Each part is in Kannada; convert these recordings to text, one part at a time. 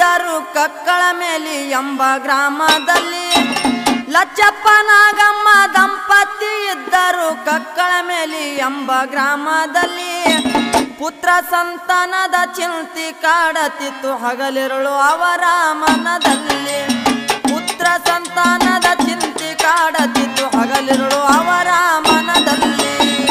ಇದ್ದರು ಕಕ್ಕಳ ಮೇಲಿ ಎಂಬ ಗ್ರಾಮದಲ್ಲಿ ಲಚ್ಚಪ್ಪ ನಾಗಮ್ಮ ದಂಪತಿ ಇದ್ದರು ಕಕ್ಕಳ ಮೇಲಿ ಎಂಬ ಗ್ರಾಮದಲ್ಲಿ ಪುತ್ರ ಸಂತಾನದ ಚಿಂತಿ ಕಾಡತಿತ್ತು ಹಗಲಿರುಳು ಅವರ ಮನದಲ್ಲಿ ಪುತ್ರ ಸಂತಾನದ ಚಿಂತಿ ಕಾಡತಿತ್ತು ಹಗಲಿರುಳು ಅವರ ಮನದಲ್ಲಿ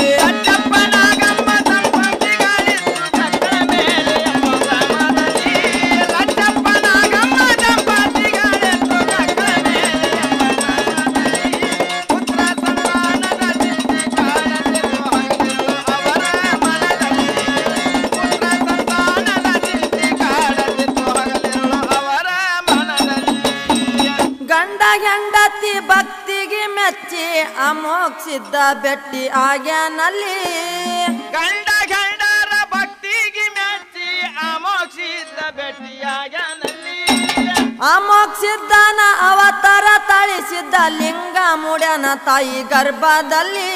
ಗಂಡ ಹೆಂಡತಿ ಭಕ್ತಿಗೆ ಮೆಚ್ಚಿ ಅಮೋಕ್ಷಿದ್ದ ಬೆಟ್ಟಿ ಆಗ್ಯಾನಲ್ಲಿ ಗಂಡ ಗಂಡರ ಭಕ್ತಿಗೆ ಮೆಚ್ಚಿ ಅಮೋಕ್ಷಿದ್ದ ಭೇಟಿಯಾಗನಲ್ಲಿ ಅಮೋಕ್ಷಿದ್ದನ ಅವತಾರ ತಳಿಸಿದ್ದ ಲಿಂಗ ಮುಡ್ಯನ ತಾಯಿ ಗರ್ಭದಲ್ಲಿ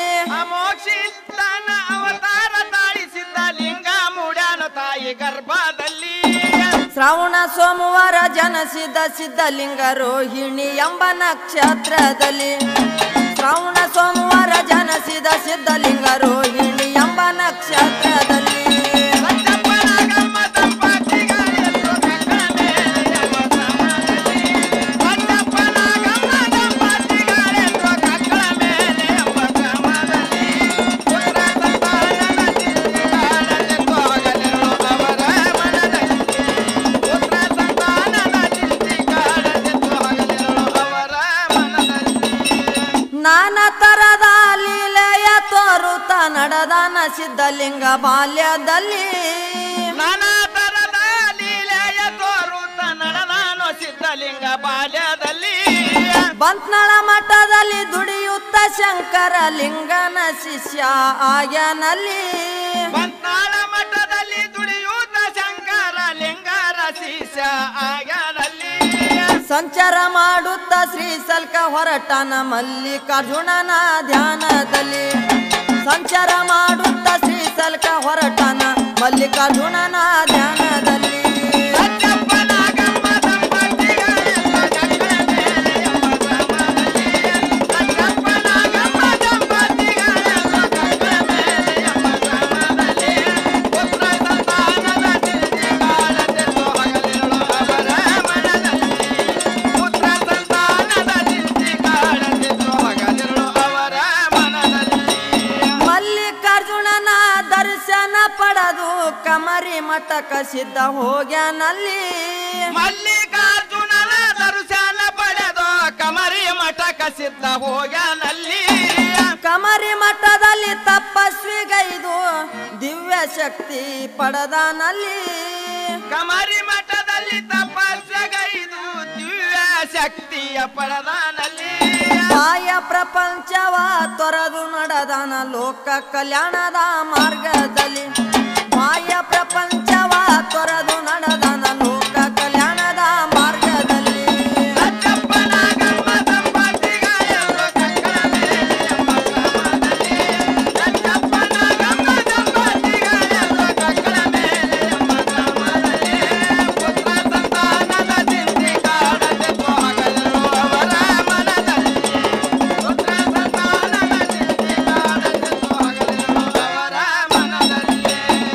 ಅಮೋಕ್ಷಿದ್ದನ ಅವತಾರ ತಾಳಿಸಿದ್ದ ಲಿಂಗ ಮೂಡ್ಯಾನ ತಾಯಿ ಗರ್ಭದಲ್ಲಿ ಶ್ರವಣ ಸೋಮವಾರ ಜನಸಿದ ಸಿದ್ಧಲಿಂಗ ರೋಹಿಣಿ ಎಂಬ ನಕ್ಷತ್ರದಲ್ಲಿ ಶ್ರವಣ ಸೋಮವಾರ ಜನಸಿದ ಸಿದ್ಧಲಿಂಗ ರೋಹಿಣಿ ಎಂಬ ನಕ್ಷತ್ರದಲ್ಲಿ ಲಚ್ಚಪ್ಪನಾಗಮ್ಮ ದಂಪತಿಗಳೆಲ್ಲರೂ ಕಕ್ಕಳ ಮೇಲೆ ಎಂಬ ಗ್ರಾಮದಲ್ಲಿ. ಲಚ್ಚಪ್ಪನಾಗಮ್ಮ ದಂಪತಿಗಳೆಲ್ಲರೂ ಕಕ್ಕಳ ಮೇಲೆ ಎಂಬ ಗ್ರಾಮದಲ್ಲಿ. ಪುತ್ರ ಸಂತಾನದ ಚಿಂತೆ ಕಾಡಲೆಂದು ಹಗಲಿರುಳು ಅವರ ಮನದಲ್ಲಿ. ಪುತ್ರ ಸಂತಾನದ ಚಿಂತೆ ಕಾಡಲೆಂದು ಹಗಲಿರುಳು ಅವರ ಮನದಲ್ಲಿ. ನಾನಾ ತರದ ಲೀಲೆಯ ತೋರುತ್ತ ನಡೆದಾನ ಸಿದ್ಧಲಿಂಗ ಬಾಲ್ಯದಲ್ಲಿ ನಾನಾ ತರದ ಲೀಲೆಯ ತೋರುತ್ತ ನಡೆದಾನು ಸಿದ್ಧಲಿಂಗ ಬಾಲ್ಯದಲ್ಲಿ ಬಂತ್ನಳ ಮಠದಲ್ಲಿ ದುಡಿಯುತ್ತ ಶಂಕರ ಲಿಂಗನ ಶಿಷ್ಯ ಆಗ್ಯಾನಲ್ಲಿ ಬಂತಾಳ ಮಠದಲ್ಲಿ ದುಡಿಯುತ್ತ ಶಂಕರ ಲಿಂಗರ ಶಿಷ್ಯ ಆಗರಲ್ಲಿ ಸಂಚಾರ ಮಾಡುತ್ತ ಶ್ರೀ ಸಲ್ಕ ಹೊರಟನ ಮಲ್ಲಿಕಾರ್ಜುನನ ಧ್ಯಾನದಲ್ಲಿ ಸಂಚಾರ ಮಾಡುತ್ತ ಶ್ರೀ ಸಲ್ಕ ಹೊರಟನ ಮಲ್ಲಿಕಾರ್ಜುನನ ಧ್ಯಾನದಲ್ಲಿ ಲಚ್ಚಪ್ಪನಾಗಮ್ಮ ದಂಪತಿಗಳೆಲ್ಲ ಕಕ್ಕಳ ಮೇಲೆ ಎಂಬ ಗ್ರಾಮದಲ್ಲಿ. ಲಚ್ಚಪ್ಪನಾಗಮ್ಮ ದಂಪತಿಗಳೆಲ್ಲ ಕಕ್ಕಳ ಮೇಲೆ ಎಂಬ ಗ್ರಾಮದಲ್ಲಿ. ಪುತ್ರ ಸಂತಾನದ ಚಿಂತೆ ಕಾಡಲೆಂದು ಹಗಲಿರುಳು ಅವರ ಮನದಲ್ಲಿ. ಪುತ್ರ ಸಂತಾನದ ಚಿಂತೆ ಕಾಡಲೆಂದು ಹಗಲಿರುಳು ಅವರ ಮನದಲ್ಲಿ. ಮಲ್ಲಿಕಾರ್ಜುನನ ದರ್ಶನ ಪಡೆದು ಕಮರಿ ಮಠಕ ಸಿದ್ಧ ಹೋಗ್ಯಾನಲ್ಲಿ ಮಲ್ಲಿಕಾರ್ಜುನನ ದರ್ಶನ ಪಡೆದು ಕಮರಿ ಮಠಕ ಸಿದ್ಧ ಹೋಗ್ಯಾನಲ್ಲಿ ಕಮರಿ ಮಠದಲ್ಲಿ ತಪಸ್ವಿಗೈದು ದಿವ್ಯ ಶಕ್ತಿ ಪಡೆದಾನಲ್ಲಿ ಕಮರಿ ಮಠದಲ್ಲಿ ತಪಸ್ಸಗೈದು ದಿವ್ಯ ಶಕ್ತಿಯ ಪಡೆದಾನಲ್ಲಿ ಮಾಯ ಪ್ರಪಂಚವ ತೊರೆದು ನಡೆದಾನ ಲೋಕ ಕಲ್ಯಾಣದ ಮಾರ್ಗದಲ್ಲಿ ಮಾಯ ಪ್ರಪಂಚವ ತೊರೆದು ನಡೆದಾನ ಲೋಕ ಕಲ್ಯಾಣದ ಮಾರ್ಗದಲ್ಲಿ ಲಚ್ಚಪ್ಪನಾಗಮ್ಮ ದಂಪತಿಗಳೆಲ್ಲರೂ ಕಕ್ಕಳ ಮೇಲೆ ಎಂಬ ಗ್ರಾಮದಲ್ಲಿ. ಲಚ್ಚಪ್ಪನಾಗಮ್ಮ ದಂಪತಿಗಳೆಲ್ಲರೂ ಕಕ್ಕಳ ಮೇಲೆ ಎಂಬ ಗ್ರಾಮದಲ್ಲಿ. ಪುತ್ರ ಸಂತಾನದ ಚಿಂತೆ ಕಾಡಲೆಂದು ಹಗಲಿರುಳು ಅವರ ಮನದಲ್ಲಿ. ಪುತ್ರ ಸಂತಾನದ ಚಿಂತೆ ಕಾಡಲೆಂದು ಹಗಲಿರುಳು ಅವರ ಮನದಲ್ಲಿ.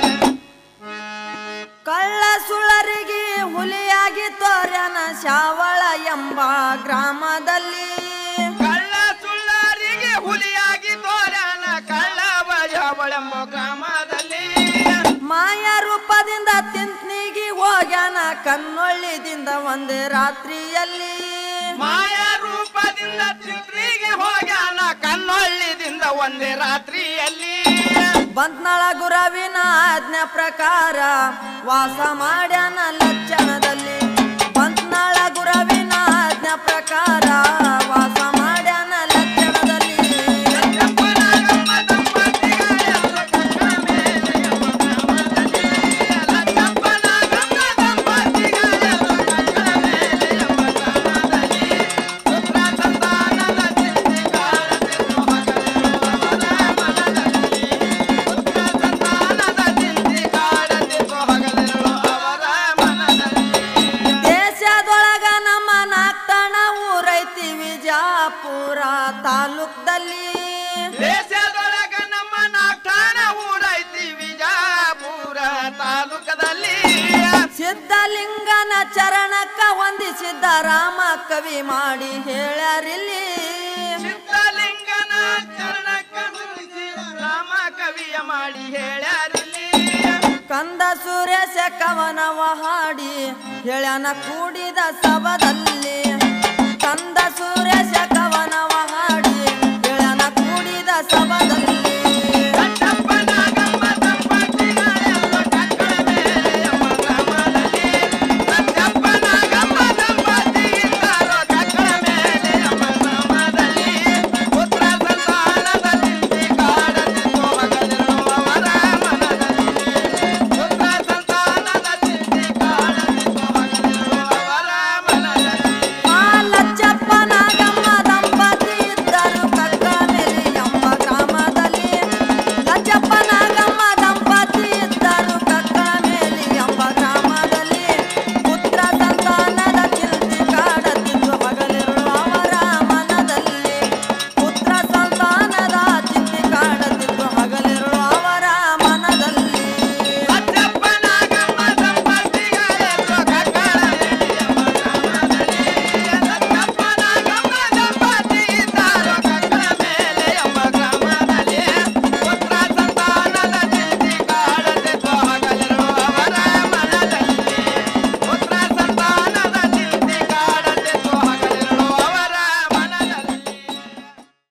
ಕಳ್ಳ ಸುಳರಿಗೆ ಹುಲಿಯಾಗಿ ತೋರ್ಯನ ಶಾವಳ ಎಂಬ ಗ್ರಾಮದಲ್ಲಿ ಕಳ್ಳ ಸುಳ್ಳರಿಗೆ ಹುಲಿಯಾಗಿ ತೋರಣ ಕಳ್ಳ ಬಜಾವಳೆಂಬ ಗ್ರಾಮದಲ್ಲಿ ಮಾಯ ರೂಪದಿಂದ ತಿಂತ್ನಿಗಿ ಹೋಗ್ಯಾನ ಕನ್ನೊಳ್ಳಿದಿಂದ ಒಂದೇ ರಾತ್ರಿಯಲ್ಲಿ ಮಾಯ ರೂಪದಿಂದ ಚಿತ್ರಿಗೆ ಹೋಗ್ಯಾನ ಕನ್ನೊಳ್ಳಿದಿಂದ ಒಂದೇ ರಾತ್ರಿಯಲ್ಲಿ ಬಂತ್ನಳ ಗುರವಿನ ಆಜ್ಞೆ ಪ್ರಕಾರ ವಾಸ ಮಾಡ್ಯಾನ ಲಕ್ಷಣದಲ್ಲಿ ಬಂತ್ನಳ ಗುರವಿನ ಆಜ್ಞೆ ಪ್ರಕಾರ ವಾಸ ಮಾಡ್ಯಾನ ಲಕ್ಷಣದಲ್ಲಿ ಲಚ್ಚಪ್ಪನಾಗಮ್ಮ ದಂಪತಿಗಳೆಲ್ಲರೂ ಕಕ್ಕಳ ಮೇಲೆ ಎಂಬ ಗ್ರಾಮದಲ್ಲಿ. ಲಚ್ಚಪ್ಪನಾಗಮ್ಮ ದಂಪತಿಗಳೆಲ್ಲರೂ ಕಕ್ಕಳ ಮೇಲೆ ಎಂಬ ಗ್ರಾಮದಲ್ಲಿ. ಪುತ್ರ ಸಂತಾನದ ಚಿಂತೆ ಕಾಡಲೆಂದು ಹಗಲಿರುಳು ಅವರ ಮನದಲ್ಲಿ. ಪುತ್ರ ಸಂತಾನದ ಚಿಂತೆ ಕಾಡಲೆಂದು ಹಗಲಿರುಳು ಅವರ ಮನದಲ್ಲಿ. ತಾಲೂಕ್ದಲ್ಲಿ ದೇಶದೊಳಗ ನಮ್ಮ ನಾಟಾನ ಊರೈತಿ ವಿಜಾಪುರ ತಾಲೂಕದಲ್ಲಿ ಸಿದ್ಧಲಿಂಗನ ಚರಣಕ್ಕ ವಂದಿಸಿದ್ದ ರಾಮ ಕವಿ ಮಾಡಿ ಹೇಳ್ಯಾರಿಲ್ಲಿ ಸಿದ್ಧಲಿಂಗನ ಚರಣಕ್ಕ ವಂದಿಸಿ ರಾಮ ಕವಿಯ ಮಾಡಿ ಹೇಳ್ಯಾರಿಲ್ಲಿ ಕಂದ ಸುರೇಶ ಕವನವ ಹಾಡಿ ಹೇಳ್ಯಾನ ಕೂಡಿದ ಸಭದಲ್ಲಿ ಕಂದ ಸುರೇಶ ಕವನವ ಹಾಡಿ ಹೇಳ್ಯಾನ ಕೂಡಿದ ಸಭದಲ್ಲಿ